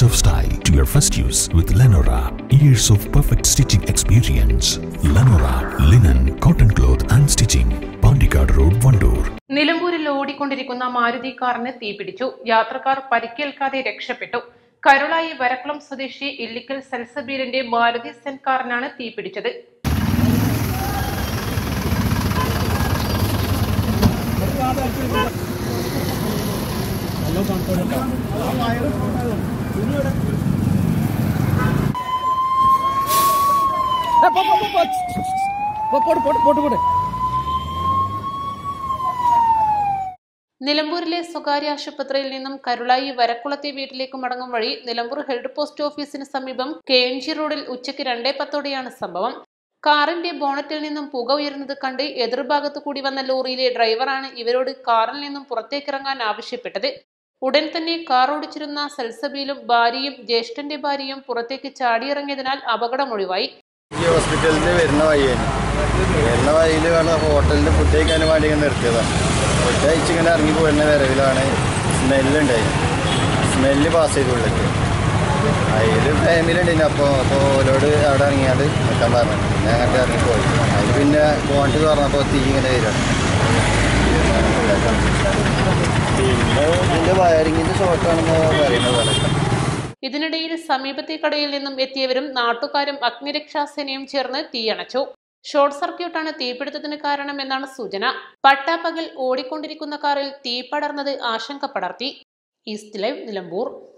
of style to your first use with Lenora. Years of perfect stitching experience. Lenora, linen, cotton cloth and stitching. Pandikad Road, Vandoor. നിലമ്പൂരിൽ ഓടിക്കൊണ്ടിരിക്കുന്ന മാരുതി കാറിന് തീപിടിച്ചു യാത്രക്കാർ പരിക്കേൽക്കാതെ രക്ഷപ്പെട്ടു കരുളായി വരക്കുളം സ്വദേശി ഇല്ലിക്കൽ സൽസബീലിന്റെ മാരുതി സെൻ കാറിനാണ് തീപിടിച്ചത് പോട്ട് പോട്ട് പോട്ട് നിലമ്പൂരിലെ സ്വകാര്യ ആശുപത്രിയിൽ നിന്നും കരുളായി വരക്കുളത്തെ വീട്ടിലേക്ക് മടങ്ങും വഴി നിലമ്പൂർ ഹെഡ് പോസ്റ്റ് ഓഫീസിന് സമീപം കെ എൻ ജി റോഡിൽ ഉച്ചയ്ക്ക് രണ്ടേ പത്തോടെയാണ് സംഭവം കാറിന്റെ ബോണറ്റിൽ നിന്നും പുക ഉയരുന്നത് കണ്ട് എതിർഭാഗത്തു കൂടി വന്ന ലോറിയിലെ ഡ്രൈവറാണ് ഇവരോട് കാറിൽ നിന്നും പുറത്തേക്കിറങ്ങാൻ ആവശ്യപ്പെട്ടത് ഉടൻ തന്നെ കാർ ഓടിച്ചിരുന്ന സൽസബിയിലും ഭാര്യയും ജ്യേഷ്ഠന്റെ ഭാര്യയും പുറത്തേക്ക് ചാടിയിറങ്ങിയതിനാൽ അപകടം ഒഴിവായി ഈ ഹോസ്പിറ്റലിൽ വരുന്ന വഴിയാണ് വരുന്ന വഴിയിൽ വേണം ഹോട്ടലിൽ ഫുഡ് കഴിക്കാൻ വേണ്ടി ഇങ്ങനെ നിർത്തിയതാണ് ഫുഡ് കഴിച്ച് ഇങ്ങനെ ഇറങ്ങി പോരുന്ന വരവിലാണ് സ്മെല്ലുണ്ടായി സ്മെല്ല് പാസ് ചെയ്ത് ഉള്ളിലേക്ക് അതിൽ ഫാമിലി അപ്പോൾ അപ്പോൾ ഓലോട് അവിടെ ഇറങ്ങിയാണ്ട് നിൽക്കാൻ പറഞ്ഞു പിന്നെ അങ്ങോട്ട് ഇറങ്ങിപ്പോയി അതിൽ പിന്നെ പോകണ്ട് പറഞ്ഞപ്പോൾ തീ ഇങ്ങനെ വരികയാണ് പിന്നെ ഇതിൻ്റെ വയറിങ്ങിൻ്റെ ഷോർട്ടാണെന്ന് പറയുന്നത് പോലെ ഇതിനിടയിൽ സമീപത്തെ കടയിൽ നിന്നും എത്തിയവരും നാട്ടുകാരും അഗ്നിരക്ഷാസേനയും ചേർന്ന് തീയണച്ചു ഷോർട്ട് സർക്യൂട്ടാണ് തീപിടുത്തത്തിന് കാരണമെന്നാണ് സൂചന പട്ടാപ്പകൽ ഓടിക്കൊണ്ടിരിക്കുന്ന കാറിൽ തീ പടർന്നത് ആശങ്ക പടർത്തി ഈസ്റ്റ് ലൈവ് നിലമ്പൂർ